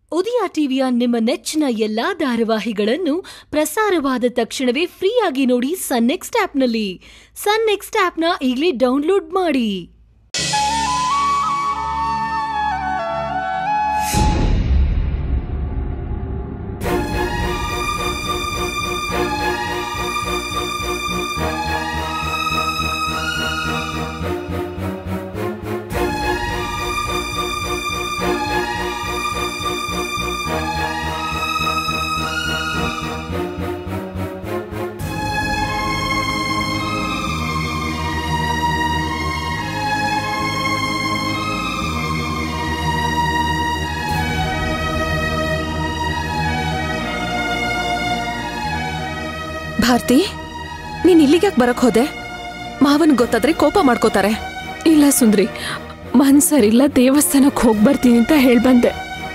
ಉದಯ ಟಿವಿಯ ನಿಮ್ಮ ನೆಚ್ಚಿನ ಎಲ್ಲಾ ಧಾರಾವಾಹಿಗಳನ್ನು ಪ್ರಸಾರವಾದ ತಕ್ಷಣವೇ ಫ್ರೀಯಾಗಿ ನೋಡಿ ಸನ್ ನೆಕ್ಸ್ಟ್ ಆಪ್ನಲ್ಲಿ ಸನ್ ನೆಕ್ಸ್ಟ್ ಆಪ್ನ ಈಗಲೇ ಡೌನ್ಲೋಡ್ ಮಾಡಿ ಭಾರತಿ ನೀನ್ ಇಲ್ಲಿಗ್ಯಾಕ್ ಬರಕ್ ಹೋದೆ ಮಾವನ್ ಗೊತ್ತಾದ್ರೆ ಕೋಪ ಮಾಡ್ಕೋತಾರೆ ಇಲ್ಲ ಸುಂದ್ರಿ ಮನ್ಸರಿಲ್ಲ ದೇವಸ್ಥಾನಕ್ಕೆ ಹೋಗಿ ಬರ್ತೀನಿ ಅಂತ ಹೇಳ್ಬಂದೆ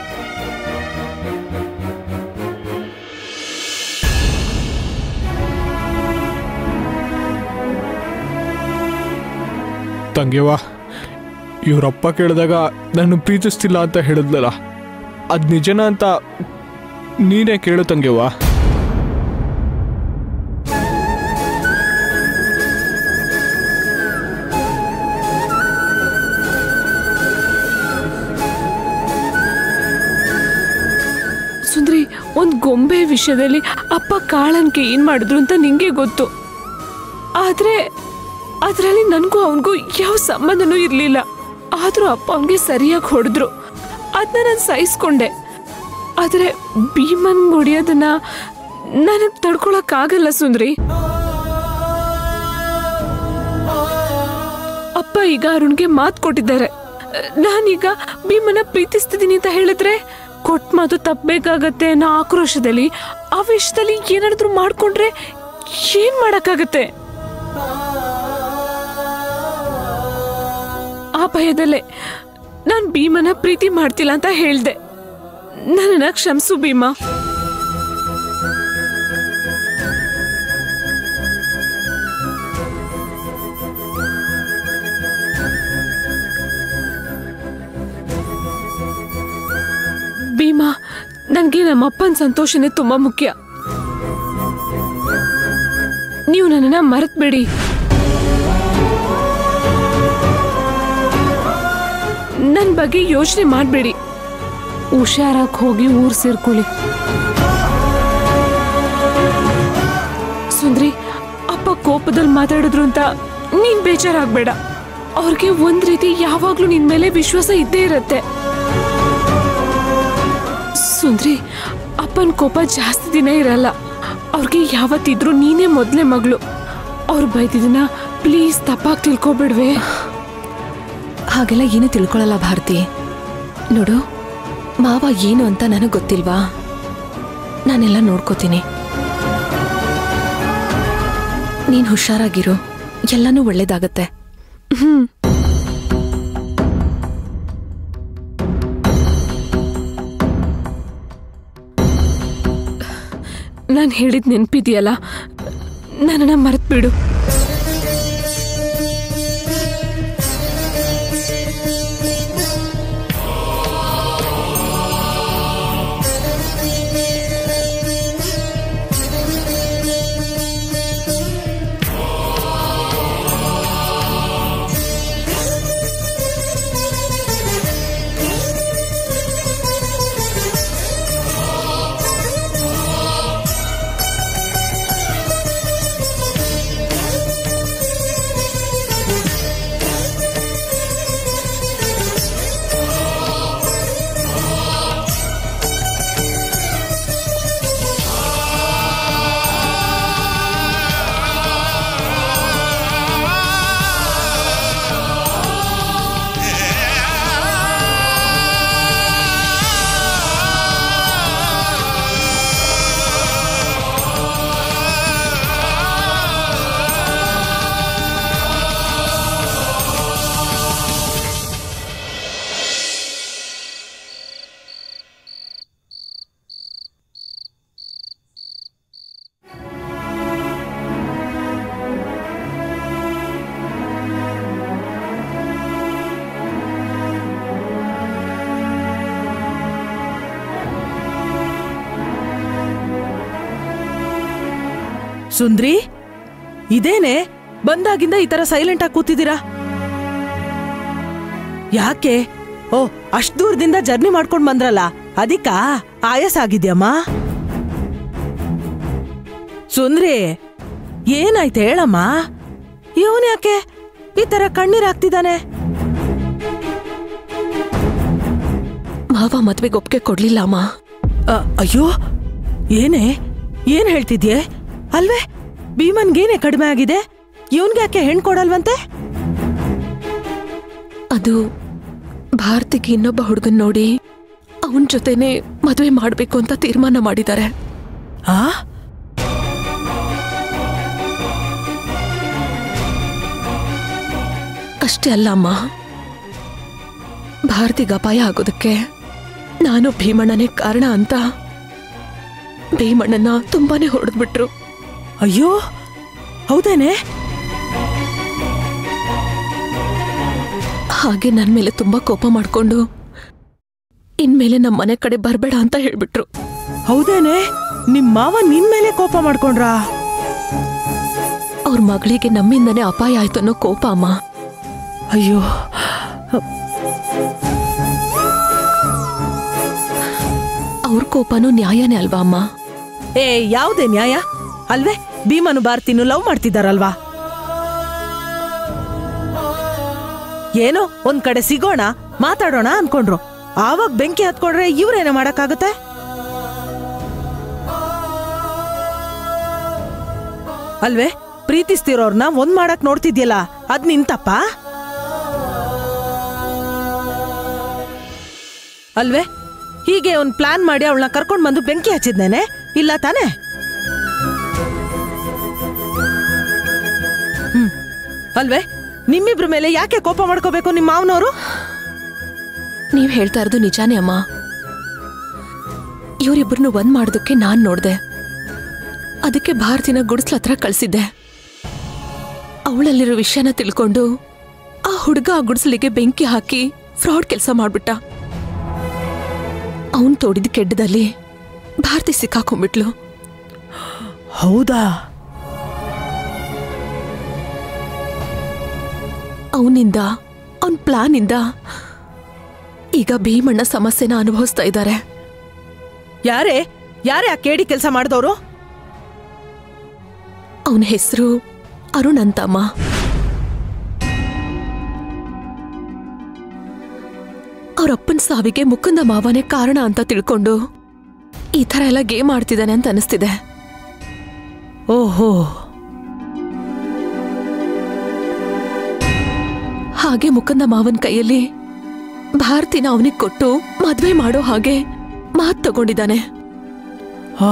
ತಂಗಿಯವ್ವ ಇವರಪ್ಪ ಕೇಳಿದಾಗ ನಾನು ಪ್ರೀತಿಸ್ತಿಲ್ಲ ಅಂತ ಹೇಳಿದ್ಲಲ್ಲ ಅದು ನಿಜನ ಅಂತ ನೀನೇ ಕೇಳು ತಂಗಿಯವ್ವ ಸುಂದ್ರಿ ಒಂದ್ ಗೊಂಬೆ ವಿಷಯದಲ್ಲಿ ಅಪ್ಪ ಕಾಳನ್ಗೆ ಏನ್ ಮಾಡಿದ್ರು ಅಂತ ನಿಂಗೆ ಗೊತ್ತು ಆದ್ರೆ ಅದ್ರಲ್ಲಿ ನನ್ಗೂ ಅವನಿಗೂ ಯಾವ ಸಂಬಂಧನೂ ಇರ್ಲಿಲ್ಲ ಆದ್ರೂ ಅಪ್ಪ ಅವನ್ಗೆ ಸರಿಯಾಗಿ ಹೊಡೆದ್ರು ಅದನ್ನ ನಾನು ಸಹಿಸ್ಕೊಂಡೆ ಆದ್ರೆ ಭೀಮನ್ ಹೊಡಿಯೋದನ್ನ ನನಗ್ ತಡ್ಕೊಳಕ್ಕಾಗಲ್ಲ ಸುಂದ್ರಿ ಅಪ್ಪ ಈಗ ಅರುಣ್ಗೆ ಮಾತು ಕೊಟ್ಟಿದ್ದಾರೆ ನಾನೀಗ ಭೀಮನ ಪ್ರೀತಿಸ್ತಿದ್ದೀನಿ ಅಂತ ಹೇಳಿದ್ರೆ ಕೊಟ್ ಮಾತು ತಪ್ಪಬೇಕಾಗತ್ತೆ ಅನ್ನೋ ಆಕ್ರೋಶದಲ್ಲಿ ಆವೇಶದಲ್ಲಿ ಏನಾದ್ರೂ ಮಾಡ್ಕೊಂಡ್ರೆ ಏನ್ ಮಾಡಕ್ಕಾಗತ್ತೆ ಆ ಭಯದಲ್ಲೇ ನಾನ್ ಭೀಮನ ಪ್ರೀತಿ ಮಾಡ್ತಿಲ್ಲ ಅಂತ ಹೇಳ್ದೆ ನನ್ನನ್ನ ಕ್ಷಮಿಸು ಭೀಮಾ ಭೀಮಾ ನನಗೆ ನಮ್ಮಪ್ಪನ ಸಂತೋಷನೇ ತುಂಬಾ ಮುಖ್ಯ ನೀವು ನನ್ನನ್ನ ಮರೆತ್ಬೇಡಿ ನನ್ನ ಬಗ್ಗೆ ಯೋಚನೆ ಮಾಡಬೇಡಿ ಹುಷಾರಾಗಿ ಹೋಗಿ ಊರ್ ಸೇರ್ಕೊಳ್ಳಿ ಸುಂದ್ರಿ ಅಪ್ಪ ಕೋಪದಲ್ಲಿ ಮಾತಾಡಿದ್ರು ಅಂತ ನೀನ್ ಬೇಜಾರಾಗ್ಬೇಡ ಅವ್ರಿಗೆ ಒಂದ್ ರೀತಿ ಯಾವಾಗ್ಲೂ ನಿನ್ ಮೇಲೆ ವಿಶ್ವಾಸ ಇದ್ದೇ ಇರತ್ತೆ ಸುಂದ್ರಿ ಅಪ್ಪನ ಕೋಪ ಜಾಸ್ತಿ ದಿನ ಇರಲ್ಲ ಅವ್ರಿಗೆ ಯಾವತ್ತಿದ್ರು ನೀನೇ ಮೊದಲೇ ಮಗಳು ಅವ್ರು ಬೈದಿದ್ದನ್ನ ಪ್ಲೀಸ್ ತಪ್ಪಾಗಿ ತಿಳ್ಕೊಬಿಡ್ವೆ ಹಾಗೆಲ್ಲ ಏನು ತಿಳ್ಕೊಳಲ್ಲ ಭಾರತಿ ನೋಡು ಮಾವ ಏನು ಅಂತ ನನಗೆ ಗೊತ್ತಿಲ್ವಾ ನಾನೆಲ್ಲ ನೋಡ್ಕೋತೀನಿ ನೀನ್ ಹುಷಾರಾಗಿರು ಎಲ್ಲನೂ ಒಳ್ಳೇದಾಗತ್ತೆ ನಾನು ಹೇಳಿದ್ ನೆನ್ಪಿದ್ಯಲ್ಲ ನನ್ನನ್ನ ಮರೆತ್ ಬಿಡು ಸುಂದ್ರಿ ಇದೇನೆ ಬಂದಾಗಿಂದ ಈ ತರ ಸೈಲೆಂಟ್ ಆಗಿ ಕೂತಿದ್ದೀರಾ ಯಾಕೆ ಓ ಅಷ್ಟ್ ದೂರದಿಂದ ಜರ್ನಿ ಮಾಡ್ಕೊಂಡ್ ಬಂದ್ರಲ್ಲ ಅದಕ್ಕ ಆಯಾಸ ಆಗಿದ್ಯಮ್ಮ ಸುಂದ್ರಿ ಏನಾಯ್ತು ಹೇಳಮ್ಮ ಇವನ್ ಯಾಕೆ ಈ ತರ ಕಣ್ಣೀರ್ ಹಾಕ್ತಿದ್ದಾನೆ ಮಾವ ಮದ್ವೆಗೆ ಒಪ್ಪಿಗೆ ಕೊಡ್ಲಿಲ್ಲ ಅಮ್ಮ ಅ, ಅಯ್ಯೋ ಏನೇ ಏನ್ ಹೇಳ್ತಿದ್ಯೆ ಅಲ್ವೇ ಭೀಮನ್ಗೇನೆ ಕಡಿಮೆ ಆಗಿದೆ ಇವನ್ಗೆ ಯಾಕೆ ಹೆಣ್ ಕೊಡಲ್ವಂತೆ ಅದು ಭಾರತಿಗೆ ಇನ್ನೊಬ್ಬ ಹುಡುಗನ್ ನೋಡಿ ಅವನ್ ಜೊತೆನೆ ಮದ್ವೆ ಮಾಡ್ಬೇಕು ಅಂತ ತೀರ್ಮಾನ ಮಾಡಿದ್ದಾರೆ ಆ ಅಷ್ಟೇ ಅಲ್ಲ ಅಮ್ಮ ಭಾರತಿಗೆ ಅಪಾಯ ಆಗೋದಕ್ಕೆ ನಾನು ಭೀಮಣ್ಣನೇ ಕಾರಣ ಅಂತ ಭೀಮಣ್ಣನ ತುಂಬಾನೇ ಹೊಡೆದ್ಬಿಟ್ರು ಅಯ್ಯೋ ಹೌದೇನೆ ಹಾಗೆ ನನ್ ಮೇಲೆ ತುಂಬಾ ಕೋಪ ಮಾಡ್ಕೊಂಡು ಇನ್ಮೇಲೆ ನಮ್ಮ ಮನೆ ಕಡೆ ಬರ್ಬೇಡ ಅಂತ ಹೇಳ್ಬಿಟ್ರು ಹೌದೇನೆ ನಿಮ್ ಮಾವ ನಿನ್ ಮೇಲೆ ಕೋಪ ಮಾಡ್ಕೊಂಡ್ರಾ ಅವ್ರ ಮಗಳಿಗೆ ನಮ್ಮಿಂದನೇ ಅಪಾಯ ಆಯ್ತು ಅನ್ನೋ ಕೋಪ ಅಮ್ಮ ಅಯ್ಯೋ ಅವ್ರ ಕೋಪನೂ ನ್ಯಾಯನೇ ಅಲ್ವಾ ಅಮ್ಮ ಏ ಯಾವ್ದೇ ನ್ಯಾಯ ಅಲ್ವೇ ಭೀಮನು ಭಾರತಿನು ಲವ್ ಮಾಡ್ತಿದ್ದಾರಲ್ವಾ ಏನೋ ಒಂದ್ ಕಡೆ ಸಿಗೋಣ ಮಾತಾಡೋಣ ಅನ್ಕೊಂಡ್ರು ಆವಾಗ ಬೆಂಕಿ ಹತ್ಕೊಂಡ್ರೆ ಇವ್ರೇನ ಮಾಡಕ್ಕಾಗತ್ತೆ ಅಲ್ವೇ ಪ್ರೀತಿಸ್ತಿರೋರ್ನ ಒಂದ್ ಮಾಡಕ್ ನೋಡ್ತಿದ್ಯಲ್ಲ ಅದ್ ನಿಂತಪ್ಪ ಅಲ್ವೇ ಹೀಗೆ ಒಂದ್ ಪ್ಲಾನ್ ಮಾಡಿ ಅವಳನ್ನ ಕರ್ಕೊಂಡ್ ಬಂದು ಬೆಂಕಿ ಹಚ್ಚಿದ್ನೇನೆ ಇಲ್ಲ ತಾನೇ ಹ್ಮ್ ಅಲ್ವೇ ನಿಮ್ಮಿಬ್ರ ಮೇಲೆ ಯಾಕೆ ಕೋಪ ಮಾಡ್ಕೋಬೇಕು ನಿಮ್ಮ ಮಾವನವರು ನೀವ್ ಹೇಳ್ತಾ ಇರೋದು ನಿಜಾನೇ ಅಮ್ಮ ಇವರಿಬ್ಬರನ್ನು ಒಂದ್ ಮಾಡೋದಕ್ಕೆ ನಾನ್ ನೋಡ್ದೆ ಅದಕ್ಕೆ ಭಾರತಿನ ಗುಡಿಸ್ಲ ಹತ್ರ ಕಳ್ಸಿದ್ದೆ ಅವಳಲ್ಲಿರೋ ವಿಷಯನ ತಿಳ್ಕೊಂಡು ಆ ಹುಡುಗ ಆ ಗುಡಿಸಲಿಗೆ ಬೆಂಕಿ ಹಾಕಿ ಫ್ರಾಡ್ ಕೆಲಸ ಮಾಡ್ಬಿಟ್ಟ ಅವನ್ ತೋಡಿದ ಕೆಡ್ಡದಲ್ಲಿ ಭಾರತಿ ಸಿಕ್ಕಾಕೊಂಡ್ಬಿಟ್ಲು ಹೌದಾ ಅವನಿಂದ ಅವನ್ ಪ್ಲಾನ್ ಇಂದ ಈಗ ಭೀಮಣ್ಣ ಸಮಸ್ಯೆನ ಅನುಭವಿಸ್ತಾ ಇದ್ದಾರೆ ಯಾರೇ ಯಾರೇ ಆ ಕೇಡಿ ಕೆಲಸ ಮಾಡಿದವರು ಅವನ ಹೆಸರು ಅರುಣ್ ಅಂತಮ್ಮ ಅವರಪ್ಪನ ಸಾವಿಗೆ ಮುಕುಂದ ಮಾವನೇ ಕಾರಣ ಅಂತ ತಿಳ್ಕೊಂಡು ಈ ಥರ ಎಲ್ಲ ಗೇಮ್ ಆಡ್ತಿದ್ದಾನೆ ಅಂತ ಅನಿಸ್ತಿದೆ ಓಹೋ ಹಾಗೆ ಮುಕುಂದ ಮಾವನ್ ಕೈಯಲ್ಲಿ ಭಾರತಿನ ಅವನಿಗೆ ಕೊಟ್ಟು ಮದ್ವೆ ಮಾಡೋ ಹಾಗೆ ಮಾತ್ ತಗೊಂಡಿದ್ದಾನೆ ಆ,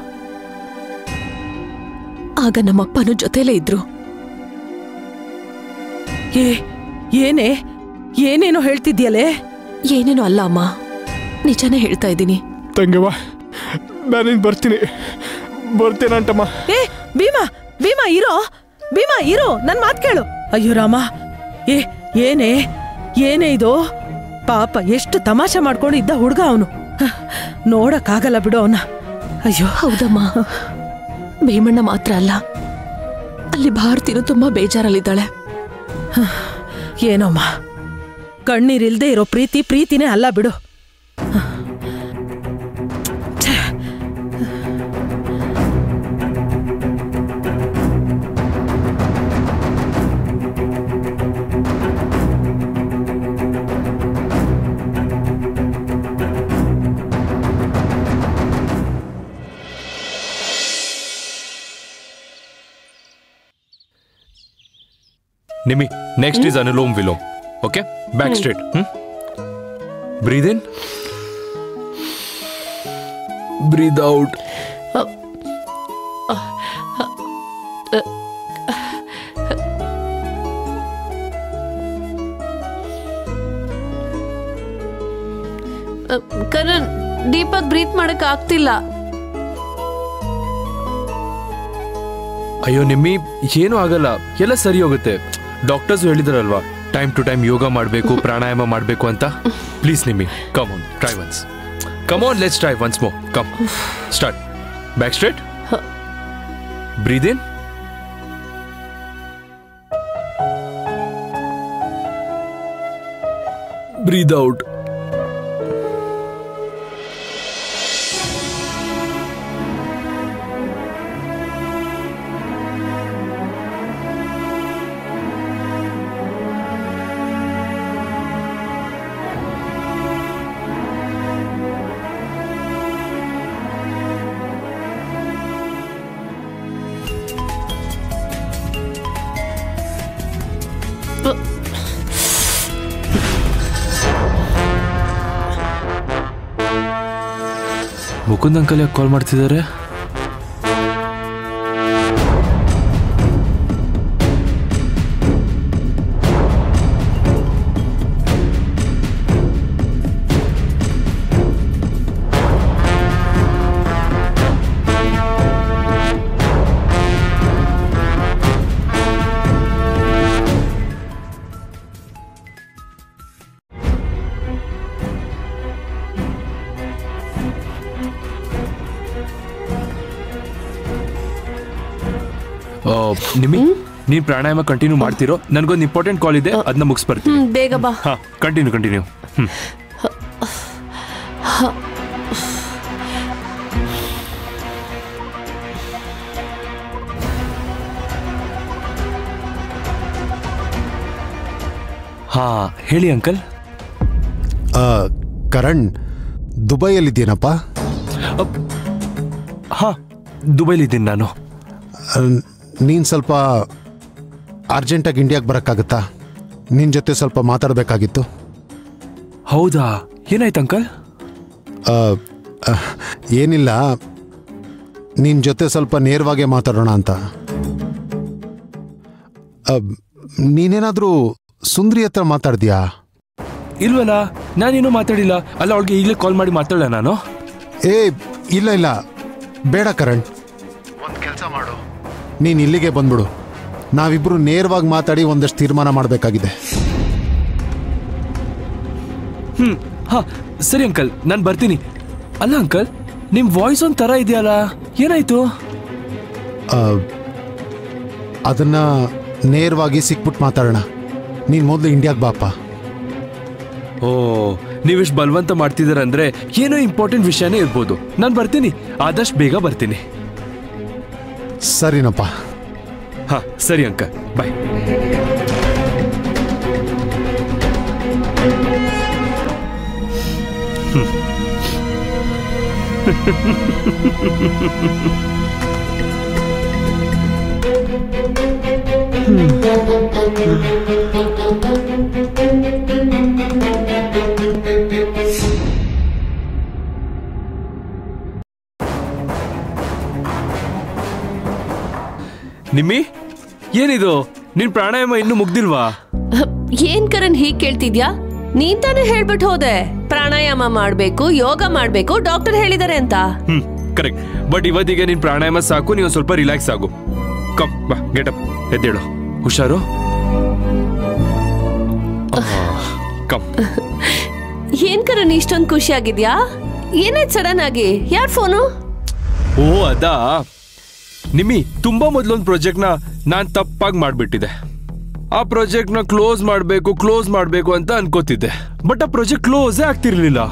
ಆಗ ನಮ್ಮಪ್ಪನೂ ಜೊತೆಲೇ ಇದ್ರು ಏ ಏನೇ ಏನೇನೋ ಹೇಳ್ತಿದ್ಯಲೇ ಏನೇನೋ ಅಲ್ಲ ಅಮ್ಮ ನಿಜಾನೇ ಹೇಳ್ತಾ ಇದ್ದೀನಿ ತಂಗವ್ವ ನಾನಿನ್ ಬರ್ತೀನಿ ಬರ್ತೇನಂಟಮ್ಮ ಏ ಭೀಮಾ ಭೀಮಾ ಇರೋ ಭೀಮಾ ಇರೋ ನನ್ ಮಾತ್ ಕೇಳು ಅಯ್ಯೋ ರಾಮ ಏ ಏನೇ ಏನೇ ಇದು ಪಾಪ ಎಷ್ಟು ತಮಾಷೆ ಮಾಡ್ಕೊಂಡು ಇದ್ದ ಹುಡ್ಗ ಅವನು ನೋಡಕ್ಕಾಗಲ್ಲ ಬಿಡು ಅವನ ಅಯ್ಯೋ ಹೌದಮ್ಮ ಭೀಮಣ್ಣ ಮಾತ್ರ ಅಲ್ಲ ಅಲ್ಲಿ ಭಾರತಿನೂ ತುಂಬಾ ಬೇಜಾರಲ್ಲಿದ್ದಾಳೆ ಏನೋಮ್ಮ ಕಣ್ಣೀರಿಲ್ದೆ ಇರೋ ಪ್ರೀತಿ ಪ್ರೀತಿನೇ ಅಲ್ಲ ಬಿಡು ಛೆ. Nimi next is Anulom Vilom okay back straight hmm breathe in breathe out Karan ಡೀಪಾಗಿ ಬ್ರೀತ್ ಮಾಡಕ್ ಆಗ್ತಿಲ್ಲ ಅಯ್ಯೋ ನಿಮ್ಮಿ ಏನೂ ಆಗಲ್ಲ ಎಲ್ಲ ಸರಿ ಹೋಗುತ್ತೆ ಡಾಕ್ಟರ್ಸ್ ಹೇಳಿದಾರಲ್ವಾ ಟೈಮ್ ಟು ಟೈಮ್ ಯೋಗ ಮಾಡಬೇಕು ಪ್ರಾಣಾಯಾಮ ಮಾಡಬೇಕು ಅಂತ please Nimmi come on try once come on let's try once ಮೋ come start back straight breathe in breathe out Mukund uncle ಯಾಕೆ ಕಾಲ್ ಮಾಡ್ತಿದ್ದಾರೆ ಆ, ನಿಮ್ಮಿ ನೀನ್ ಪ್ರಾಣಾಯಾಮ ಕಂಟಿನ್ಯೂ ಮಾಡ್ತಿರೋ ನನ್ಗೊಂದು ಇಂಪಾರ್ಟೆಂಟ್ ಕಾಲ್ ಇದೆ ಅದನ್ನ ಮುಗಿಸ್ಬರ್ತೀನಿ ಹ್ಮ್ ಬೇಗ ಬಾ ಹಾ ಕಂಟಿನ್ಯೂ ಕಂಟಿನ್ಯೂ ಹ್ಮ್ ಹಾ ಹೇಳಿ ಅಂಕಲ್ ಆ, ಕರಣ್ ದುಬೈಯಲ್ಲಿದ್ದೀನಪ್ಪ ಹಾ ದುಬೈಲಿದ್ದೀನಿ ನಾನು ನೀನು ಸ್ವಲ್ಪ ಅರ್ಜೆಂಟಾಗಿ ಇಂಡಿಯಾಗೆ ಬರೋಕ್ಕಾಗುತ್ತಾ ನಿನ್ನ ಜೊತೆ ಸ್ವಲ್ಪ ಮಾತಾಡಬೇಕಾಗಿತ್ತು ಹೌದಾ ಏನಾಯ್ತು ಅಂಕಲ್ ಆ, ಆ, ಏನಿಲ್ಲ ನಿನ್ನ ಜೊತೆ ಸ್ವಲ್ಪ ನೇರವಾಗೇ ಮಾತಾಡೋಣ ಅಂತ ಆ, ನೀನೇನಾದರೂ ಸುಂದ್ರಿ ಹತ್ರ ಮಾತಾಡ್ದ್ಯಾ ಇಲ್ವಲ್ಲ ನಾನೇನು ಮಾತಾಡಿಲ್ಲ ಅಲ್ಲ ಅವಳಿಗೆ ಈಗಲೇ ಕಾಲ್ ಮಾಡಿ ಮಾತಾಡಲ್ಲ ನಾನು ಏ ಇಲ್ಲ ಇಲ್ಲ ಬೇಡ ಕರಣ್ ಒಂದು ಕೆಲಸ ಮಾಡು ನೀನು ಇಲ್ಲಿಗೆ ಬಂದ್ಬಿಡು ನಾವಿಬ್ಬರು ನೇರವಾಗಿ ಮಾತಾಡಿ ಒಂದಷ್ಟು ತೀರ್ಮಾನ ಮಾಡಬೇಕಾಗಿದೆ ಹ್ಮ್ ಹಾ ಸರಿ ಅಂಕಲ್ ನಾನು ಬರ್ತೀನಿ ಅಲ್ಲ ಅಂಕಲ್ ನಿಮ್ ವಾಯ್ಸ್ ಒಂದ್ ತರ ಇದೆಯಲ್ಲ ಏನಾಯ್ತು ಅದನ್ನ ನೇರವಾಗಿ ಸಿಕ್ಬಿಟ್ಟು ಮಾತಾಡೋಣ ನೀನು ಮೊದಲು ಇಂಡಿಯಾಗೆ ಬಾಪ ಓ ನೀವಿಷ್ಟು ಬಲವಂತ ಮಾಡ್ತಿದ್ದೀರಂದ್ರೆ ಏನೋ ಇಂಪಾರ್ಟೆಂಟ್ ವಿಷಯನೇ ಇರ್ಬೋದು ನಾನು ಬರ್ತೀನಿ ಆದಷ್ಟು ಬೇಗ ಬರ್ತೀನಿ ಸರಿನಪ್ಪ ಹಾ ಸರಿ ಅಂಕಲ್ ಬಾಯ್ ನಿಮ್ಮಿ ಏನಿದು ನಿನ್ ಪ್ರಾಣಾಯಾಮ ಇನ್ನೂ ಮುಗ್ದಿಲ್ವಾ ಏನ್ ಕರಣ್ ಹೀಗ್ ಕೇಳ್ತಿದ್ಯಾ ನೀನ್ ತಾನೇ ಹೇಳ್ಬಿಟ್ಟು ಹೋದೆ ಪ್ರಾಣಾಯಾಮ ಮಾಡ್ಬೇಕು ಯೋಗ ಮಾಡ್ಬೇಕು ಡಾಕ್ಟರ್ ಹೇಳಿದಾರೆ ಅಂತ ಹ್ಮ್ ಕರೆಕ್ಟ್ ಬಟ್ ಇವತ್ತಿಗೆ ನಿನ್ ಪ್ರಾಣಾಯಾಮ ಸಾಕು ನೀವು ಸ್ವಲ್ಪ ರಿಲ್ಯಾಕ್ಸ್ ಆಗು ಕಮ್ ಬಾ ಗೆಟಪ್ ಎದ್ದೇಳು ಹುಷಾರು ಕಮ್ ಏನ್ ಕರಣ್ ಇಷ್ಟೊಂದ್ ಖುಷಿ ಆಗಿದ್ಯಾ ಏನಾಯ್ತು ಸಡನ್ ಆಗಿ ಯಾರ್ ಫೋನು ಓ ಅದಾ ನಿಮ್ಮಿ ತುಂಬಾ ಮೊದಲೊಂದು ಪ್ರಾಜೆಕ್ಟ್ನ ನಾನ್ ತಪ್ಪಾಗಿ ಮಾಡ್ಬಿಟ್ಟಿದೆ ಆ ಪ್ರಾಜೆಕ್ಟ್ನ ಕ್ಲೋಸ್ ಮಾಡಬೇಕು ಕ್ಲೋಸ್ ಮಾಡಬೇಕು ಅಂತ ಅನ್ಕೋತಿದ್ದೆ ಬಟ್ ಆ ಪ್ರಾಜೆಕ್ಟ್ ಕ್ಲೋಸೇ ಆಗ್ತಿರ್ಲಿಲ್ಲ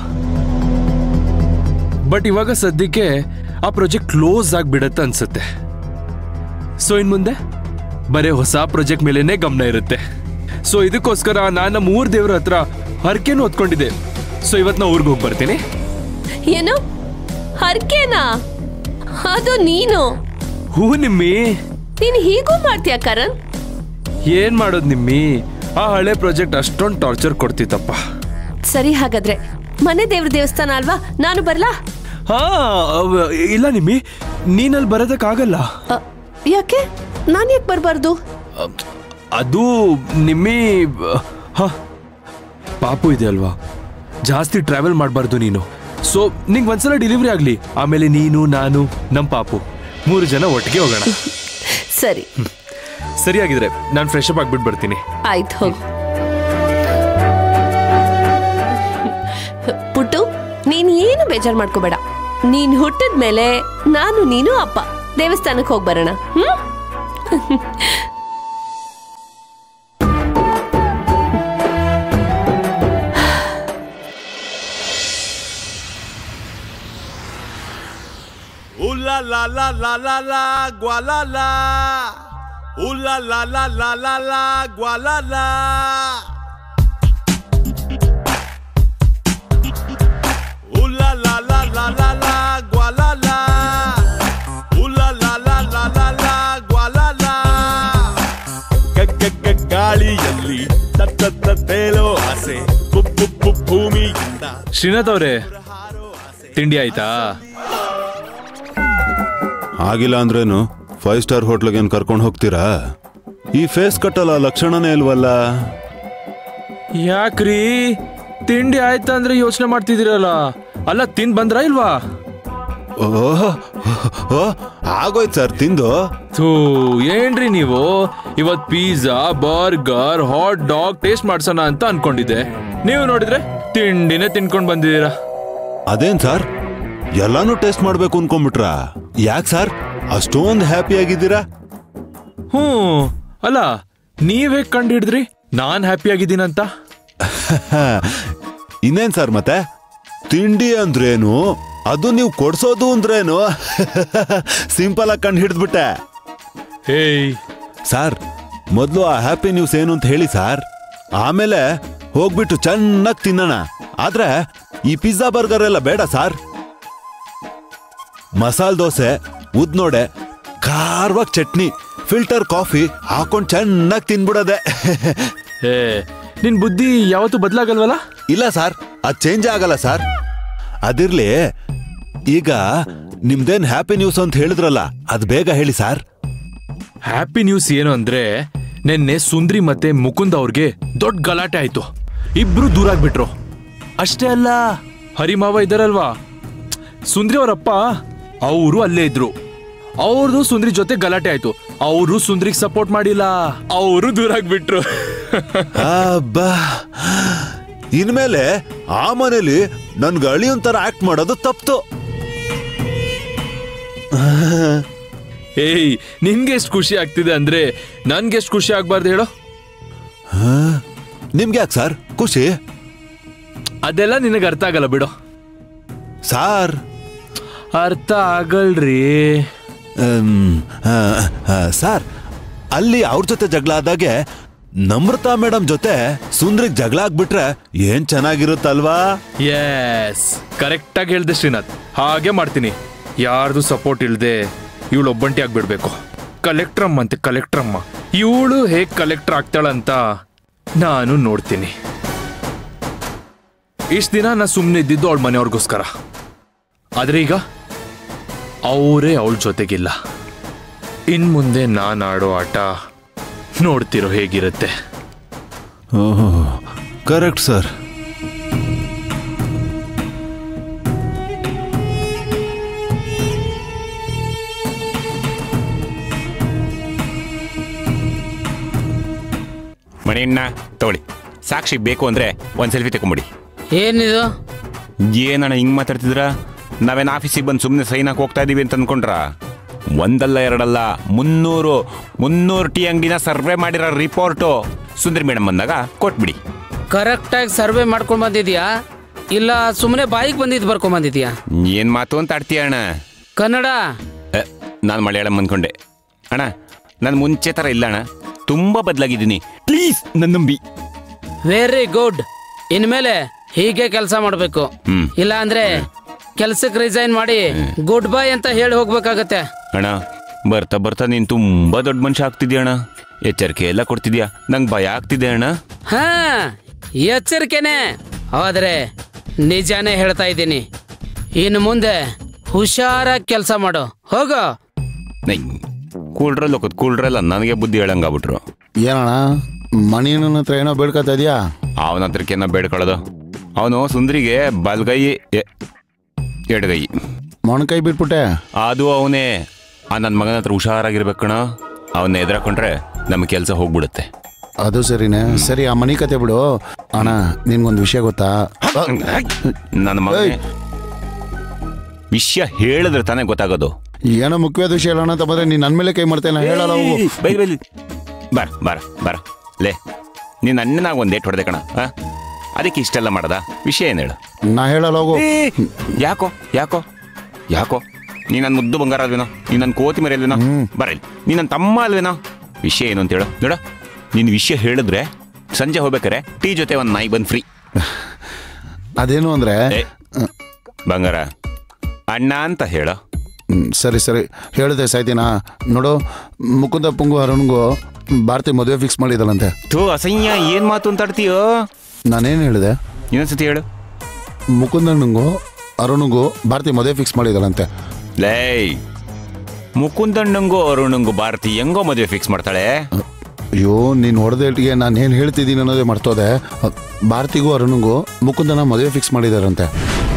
ಬಟ್ ಇವಾಗ ಸದ್ಯಕ್ಕೆ ಆ ಪ್ರಾಜೆಕ್ಟ್ ಕ್ಲೋಸ್ ಆಗಿಬಿಡತ್ತೆ ಅನ್ಸುತ್ತೆ ಸೊ ಇನ್ ಮುಂದೆ ಬರೀ ಹೊಸ ಪ್ರಾಜೆಕ್ಟ್ ಮೇಲೇನೆ ಗಮನ ಇರುತ್ತೆ ಸೊ ಇದಕ್ಕೋಸ್ಕರ ನಾನು ನಮ್ಮ ಊರ್ ದೇವ್ರ ಹತ್ರ ಹರಕೆನೂ ಹೊತ್ಕೊಂಡಿದ್ದೆ ಸೊ ಇವತ್ತು ನಾ ಊರಿಗೆ ಹೋಗಿ ಬರ್ತೀನಿ ಏನು ಹರ್ಕೆನಾ ಅದು ನೀನು ಹೂ ನಿಮ್ಮಿ ನೀನ್ ಹೀಗೂ ಮಾಡ್ತೀಯ ಕರಣ್ ಏನ್ ಮಾಡೋದ್ ನಿಮ್ಮಿ ಆ ಹಳೆ ಪ್ರಾಜೆಕ್ಟ್ ಅಷ್ಟೊಂದು ಟಾರ್ಚರ್ ಕೊಡ್ತಿತ್ತಪ್ಪ ಸರಿ ಹಾಗಾದ್ರೆ ಮನೆ ದೇವ್ರ ದೇವಸ್ಥಾನ ಅಲ್ವಾ ನಾನು ಬರ್ಲಾ ಹಾ ಅವ್- ಇಲ್ಲ ನಿಮ್ಮಿ ನೀನಲ್ಲಿ ಬರೋದಕ್ಕಾಗಲ್ಲ ಅ, ಯಾಕೆ ನಾನ್ ಯಾಕೆ ಬರ್ಬಾರ್ದು ಅದು ನಿಮ್ಮಿ ಹ ಪಾಪು ಇದೆ ಅಲ್ವಾ ಜಾಸ್ತಿ ಟ್ರಾವೆಲ್ ಮಾಡಬಾರ್ದು ನೀನು ಸೊ ನಿಂಗೆ ಒಂದ್ಸಲ ಡೆಲಿವರಿ ಆಗಲಿ ಆಮೇಲೆ ನೀನು ನಾನು ನಮ್ಮ ಪಾಪು ಮೂರು ಜನ ಒಟ್ಟಿಗೆ ಹೋಗೋಣ ಸರಿ ಸರಿಯಾಗಿದ್ರೆ ನಾನು ಫ್ರೆಶ್ ಅಪ್ ಆಗ್ಬಿಟ್ಟು ಬರ್ತೀನಿ ಆಯ್ತು ಹೋಗು ಪುಟ್ಟು ನೀನ್ ಏನು ಬೇಜಾರ್ ಮಾಡ್ಕೋಬೇಡ ನೀನ್ ಹುಟ್ಟಿದ ಮೇಲೆ ನಾನು ನೀನು ಅಪ್ಪ ದೇವಸ್ಥಾನಕ್ಕೆ ಹೋಗಿ ಬರೋಣ ಹ್ಮ್ Ooh la la la la la la, gua la la. Ooh la la la la la la, gua la la. Ooh la la la la la la, gua la la. Ooh la la la la la la, gua la la. ಗಗ್ಗಗ್ಗ ಗಾಳಿಯಲ್ಲಿ ತತ್ತ ತೇಲೋ ಆಸೆ ಪುಪ್ಪು ಪು ಭೂಮಿಯಿಂದ ಶ್ರೀನಾಥ್ ಅವರೇ ತಿಂಡಿ ಆಯ್ತಾ ಆಗಿಲ್ಲ ಅಂದ್ರೇನು five star ಹೋಟ್ಲಿಗೆ ಏನು ಕರ್ಕೊಂಡು ಹೋಗ್ತೀರಾ ಈ ಫೇಸ್ ಕಟ್ಟಲ್ಲ ಲಕ್ಷಣನೇ ಇಲ್ವಲ್ಲ ಯಾಕ್ರಿ ತಿಂಡಿ ಆಯ್ತಾ ಅಂದ್ರೆ ಯೋಚನೆ ಮಾಡ್ತಿದ್ದೀರಲ್ಲ ಅಲ್ಲ ತಿಂದ್ ಬಂದ್ರಾ ಇಲ್ವಾ ಓಹ್ ಓಹ್, ಆಗೋಯ್ತು ಸರ್ ತಿಂದು ಥೂ ಏನ್ರಿ ನೀವು ಇವತ್ pizza burger hot dog taste ಮಾಡ್ಸೋಣ ಅಂತ ಅನ್ಕೊಂಡಿದ್ದೆ ನೀವು ನೋಡಿದ್ರೆ ತಿಂಡಿನೇ ತಿನ್ಕೊಂಡ್ ಬಂದಿದ್ದೀರಾ ಅದೇನ್ ಸರ್ ಎಲ್ಲಾನು ಟೇಸ್ಟ್ ಮಾಡ್ಬೇಕು ಅನ್ಕೊಂಡ್ಬಿಟ್ರಾ ಯಾಕೆ ಸರ್ ಅಷ್ಟೊಂದು ಹ್ಯಾಪಿ ಆಗಿದ್ದೀರಾ ಹ್ಞೂ ಅಲ್ಲ ನೀವ್ ಹೇಗ್ ಕಂಡು ಹಿಡಿದ್ರಿ ನಾನ್ ಹ್ಯಾಪಿ ಆಗಿದ್ದೀನಂತ ಇನ್ನೇನ್ ಸರ್ ಮತ್ತೆ ತಿಂಡಿ ಅಂದ್ರೇನು ಅದು ನೀವು ಕೊಡ್ಸೋದು ಅಂದ್ರೇನು ಸಿಂಪಲ್ ಆಗಿ ಕಂಡು ಹಿಡಿದ್ಬಿಟ್ಟೆ ಹೇಯ್ ಸರ್ ಮೊದಲು ಆ ಹ್ಯಾಪಿ ನ್ಯೂಸ್ ಏನು ಅಂತ ಹೇಳಿ ಸರ್ ಆಮೇಲೆ ಹೋಗ್ಬಿಟ್ಟು ಚೆನ್ನಾಗಿ ತಿನ್ನೋಣ ಆದ್ರೆ ಈ ಪಿಜ್ಜಾ ಬರ್ಗರ್ ಎಲ್ಲ ಬೇಡ ಸರ್ ಮಸಾಲ್ ದೋಸೆ ಉದ್ನೋಡೆ ಖಾರವಾಗಿ ಚಟ್ನಿ ಫಿಲ್ಟರ್ ಕಾಫಿ ಹಾಕೊಂಡು ಚೆನ್ನಾಗಿ ತಿನ್ಬಿಡೋದೆ ಏ ನಿನ್ ಬುದ್ಧಿ ಯಾವತ್ತೂ ಬದಲಾಗಲ್ವಲ್ಲ ಇಲ್ಲ ಸರ್ ಅದು ಚೇಂಜ್ ಆಗಲ್ಲ ಸರ್ ಅದಿರ್ಲಿ ಈಗ ನಿಮ್ದೇನ್ ಹ್ಯಾಪಿ ನ್ಯೂಸ್ ಅಂತ ಹೇಳಿದ್ರಲ್ಲ ಅದು ಬೇಗ ಹೇಳಿ ಸರ್ ಹ್ಯಾಪಿ ನ್ಯೂಸ್ ಏನು ಅಂದ್ರೆ ನಿನ್ನೆ ಸುಂದ್ರಿ ಮತ್ತೆ ಮುಕುಂದ್ ಅವ್ರಿಗೆ ದೊಡ್ಡ ಗಲಾಟೆ ಆಯ್ತು ಇಬ್ರು ದೂರ ಆಗ್ಬಿಟ್ರು ಅಷ್ಟೇ ಅಲ್ಲ ಹರಿಮಾವ ಇದ್ದಾರಲ್ವಾ ಸುಂದ್ರಿ ಅವರಪ್ಪ ಅವರು ಅಲ್ಲೇ ಇದ್ರು ಅವ್ರದ್ದು ಸುಂದ್ರಿ ಜೊತೆ ಗಲಾಟೆ ಆಯ್ತು ಅವರು ಸುಂದ್ರಿಗೆ ಸಪೋರ್ಟ್ ಮಾಡಿಲ್ಲ ಅವರು ದೂರ ಆಗ್ಬಿಟ್ರು ಅಬ್ಬಾ ಇನ್ಮೇಲೆ ಆ ಮನೇಲಿ ನನ್ಗೆ ಅಳಿಯೊಂಥರ ತರ ಆಕ್ಟ್ ಮಾಡೋದು ತಪ್ತು ಏಯ್ ನಿನ್ಗೆ ಎಷ್ಟು ಖುಷಿ ಆಗ್ತಿದೆ ಅಂದ್ರೆ ನನ್ಗೆ ಎಷ್ಟು ಖುಷಿ ಆಗ್ಬಾರ್ದು ಹೇಳೋ ನಿಮ್ಗೆ ಯಾಕೆ ಸರ್ ಖುಷಿ ಅದೆಲ್ಲ ನಿನಗೆ ಅರ್ಥ ಆಗಲ್ಲ ಬಿಡು ಸಾರ್ ಅರ್ಥ ಆಗಲ್ರಿ ಅಮ್, ಆ, ಆ, ಸರ್ ಅಲ್ಲಿ ಅವ್ರ ಜೊತೆ ಜಗಳ ಆದಾಗೆ ನಮ್ರತಾ ಮೇಡಮ್ ಜೊತೆ ಸುಂದ್ರಿಗೆ ಜಗಳ ಆಗ್ಬಿಟ್ರೆ ಏನ್ ಚೆನ್ನಾಗಿರುತ್ತಲ್ವಾ ಎಸ್ ಕರೆಕ್ಟ್ ಆಗಿ ಹೇಳ್ದೆ ಶ್ರೀನಾಥ್ ಹಾಗೆ ಮಾಡ್ತೀನಿ ಯಾರ್ದು ಸಪೋರ್ಟ್ ಇಲ್ದೆ ಇವಳು ಒಬ್ಬಂಟಿ ಆಗ್ಬಿಡ್ಬೇಕು ಕಲೆಕ್ಟ್ರಮ್ಮ ಅಂತೆ ಕಲೆಕ್ಟ್ರಮ್ಮ ಇವಳು ಹೇಗ್ ಕಲೆಕ್ಟರ್ ಆಗ್ತಾಳಂತ ನಾನು ನೋಡ್ತೀನಿ ಇಷ್ಟ ದಿನ ನಾ ಸುಮ್ಮನೆ ಇದ್ದಿದ್ದು ಅವಳ ಮನೆಯವ್ರಿಗೋಸ್ಕರ ಆದ್ರೆ ಈಗ ಅವರೇ ಅವಳ ಜೊತೆಗಿಲ್ಲ ಇನ್ ಮುಂದೆ ನಾನು ಆಡೋ ಆಟ ನೋಡ್ತಿರೋ ಹೇಗಿರುತ್ತೆ ಓಹೋ ಕರೆಕ್ಟ್ ಸರ್ ಮಣಿಯಣ್ಣ ತಗೊಳ್ಳಿ ಸಾಕ್ಷಿ ಬೇಕು ಅಂದ್ರೆ ಒಂದ್ ಸೆಲ್ಫಿ ತಗೊಂಬಿಡಿ ಏನಿದು ಏನಣ್ಣ ಹಿಂಗ್ ಮಾತಾಡ್ತಿದ್ರ ನಾವೇನ್ ಆಫೀಸಿಗೆ ಬಂದು ಸುಮ್ಮನೆ ಸೈನ್ ಹಾಕಿ ಹೋಗ್ತಾ ಇದೀವಿ ಅಂತ ಅನ್ಕೊಂಡ್ರ ಒಂದಲ್ಲ ಎರಡಲ್ಲ ಮುನ್ನೂರು ಮುನ್ನೂರು ಟೀ ಅಂಗಡಿನ ಸರ್ವೆ ಮಾಡಿರೋ ರಿಪೋರ್ಟು ಸುಂದರಿ ಮೇಡಮ್ ಬಂದಾಗ ಕೊಟ್ಬಿಡಿ ಕರೆಕ್ಟಾಗಿ ಸರ್ವೆ ಮಾಡ್ಕೊಂಡ್ ಬಂದಿದ್ಯಾ ಇಲ್ಲ ಸುಮ್ಮನೆ ಬಾಯಿಗೆ ಬಂದಿದ್ದು ಬರ್ಕೊಂಡ್ ಬಂದಿದ್ಯಾ ಏನ್ ಮಾತು ಅಂತ ಆಡ್ತೀಯ ಅಣ್ಣ ಕನ್ನಡ ನಾನು ಮಲಯಾಳಂ ಅನ್ಕೊಂಡೆ ಅಣ್ಣ ನಾನು ಮುಂಚೆ ಥರ ಇಲ್ಲ ಅಣ್ಣ ತುಂಬಾ ಬದಲಾಗಿದ್ದೀನಿ ಪ್ಲೀಸ್ ನನ್ನ ನಂಬಿ ವೆರಿ ಗುಡ್ ಇನ್ಮೇಲೆ ಹೀಗೆ ಕೆಲಸ ಮಾಡಬೇಕು ಹ್ಮ್. ಇಲ್ಲ ಅಂದ್ರೆ ಕೆಲ್ಸಕ್ಕೆ ರಿಸೈನ್ ಮಾಡಿ ಗುಡ್ ಬೈ ಅಂತ ಹೇಳಿ ಹೋಗ್ಬೇಕಾಗತ್ತೆ ಅಣ್ಣ ಬರ್ತಾ ಬರ್ತಾ ನೀನ್ ತುಂಬಾ ದೊಡ್ಡ ಮನುಷ್ಯ ಆಗ್ತಿದ್ಯಾ ಅಣ್ಣ ಎಚ್ಚರಿಕೆ ಎಲ್ಲ ಕೊಡ್ತಿದ್ಯಾ ನಂಗೆ ಭಯ ಆಗ್ತಿದೆ ಅಣ್ಣ ಹಾ ಎಚ್ಚರಿಕೆನೆ ಆದ್ರೆ ನಿಜಾನೇ ಹೇಳ್ತಾ ಇದ್ದೀನಿ ಇನ್ನು ಮುಂದೆ ಹುಷಾರಾಗಿ ಕೆಲಸ ಮಾಡು ಹೋಗೋ ನೈ ಕೂಲ್ಡ್ರಲ್ಲಿ ಹೋಗೋದು ಕೂಲ್ಡ್ರಲ್ಲ ನನಗೆ ಬುದ್ಧಿ ಹೇಳಂಗಾಗ್ಬಿಟ್ರು ಏನಣ್ಣ ಮಣಿನ ಹತ್ರ ಏನೋ ಬೇಡ್ಕೊತಾ ಇದೆಯಾ ಅವನ ಹತ್ರಕ್ಕೇನ ಬೇಡ್ಕೊಳ್ಳೋದು ಅವನು ಸುಂದ್ರಿಗೆ ಬಲ್ಗೈ ಎ- ಎಡಗೈ ಮೊಣಕೈ ಬಿಟ್ಬಿಟ್ಟೆ ಅದು ಅವನೇ ಆ ನನ್ನ ಮಗನ ಹತ್ರ ಹುಷಾರಾಗಿರ್ಬೇಕಣ ಅವನ್ನ ಎದುರಾಕೊಂಡ್ರೆ ನಮ್ಮ ಕೆಲಸ ಹೋಗ್ಬಿಡುತ್ತೆ ಅದು ಸರಿನೇ ಸರಿ ಆ ಮನಿ ಕತೆ ಬಿಡು ಅಣ್ಣ ನಿನ್ಗೊಂದು ವಿಷಯ ಗೊತ್ತಾ ನನ್ನ ಮಗ ವಿಷಯ ಹೇಳಿದ್ರೆ ತಾನೇ ಗೊತ್ತಾಗೋದು ಏನೋ ಮುಖ್ಯವಾದ ವಿಷಯ ಹೇಳೋಣ ಅಂತ ಬಂದ್ರೆ ನೀನ್ ನನ್ ಮೇಲೆ ಕೈ ಮಾಡ್ತೇನೆ ಹೇಳಲ್ಲ ಹೋಗು ಬೈಲಿ ಬೈಲಿ ಬರ ಬರ ಬರ ಲೇ ನೀನು ಅಣ್ಣನಾಗ ಒಂದು ಡೇಟ್ ಹೊಡೆದೆ ಕಣ ಆ? ಅದಕ್ಕೆ ಇಷ್ಟೆಲ್ಲ ಮಾಡದ ವಿಷಯ ಏನು ಹೇಳು ನಾ ಹೇಳಲ್ಲ ಹೋಗು ಯಾಕೋ ಯಾಕೋ ಯಾಕೋ ನೀ ನನ್ನ ಮುದ್ದು ಬಂಗಾರ ಅಲ್ವೇನೋ ನೀ ನನ್ನ ಕೋತಿ ಮರಿ ಅಲ್ವೇನೋ ಬರಲಿ ನೀ ನನ್ನ ತಮ್ಮ ಅಲ್ವೇನೋ ವಿಷಯ ಏನು ಅಂತ ಹೇಳು ನೋಡ ನಿನ್ನ ವಿಷಯ ಹೇಳಿದ್ರೆ ಸಂಜೆ ಹೋಗ್ಬೇಕಾರೆ ಟೀ ಜೊತೆ ಒಂದು ನಾಯಿ ಬಂದು ಫ್ರೀ ಅದೇನು ಅಂದ್ರೆ ಬಂಗಾರ ಅಣ್ಣ ಅಂತ ಹೇಳು ಹ್ಮ್, ಸರಿ ಸರಿ ಹೇಳಿದೆ ಸಾಯ್ತೀನಾ ನೋಡು ಮುಕುಂದ ಪುಂಗು ಅರುಣ್ಗೂ ಭಾರತಿ ಮದುವೆ ಫಿಕ್ಸ್ ಮಾಡಿದಲ್ಲಂತೆ ಥೂ ಅಸಹ್ಯ ಏನು ಮಾತು ಅಂತಾಡ್ತೀಯೋ ನಾನೇನು ಹೇಳಿದೆ ಇನ್ನೊಂದ್ಸತಿ ಹೇಳು ಮುಕುಂದಣ್ಣಂಗೂ ಅರುಣ್ಗೂ ಭಾರತಿ ಮದುವೆ ಫಿಕ್ಸ್ ಮಾಡಿದಲ್ಲಂತೆ ಲೈ ಮುಕುಂದಣ್ಣಂಗೂ ಅರುಣಂಗೂ ಭಾರತಿ ಹೆಂಗೋ ಮದುವೆ ಫಿಕ್ಸ್ ಮಾಡ್ತಾಳೆ ಅಯ್ಯೋ ನೀನು ಹೊಡೆದೇಟಿಗೆ ನಾನು ಏನು ಹೇಳ್ತಿದ್ದೀನಿ ಅನ್ನೋದೇ ಮರ್ತೋದೆ ಭಾರತಿಗೂ ಅರುಣ್ಗೂ ಮುಕುಂದನ ಮದುವೆ ಫಿಕ್ಸ್ ಮಾಡಿದಾರಂತೆ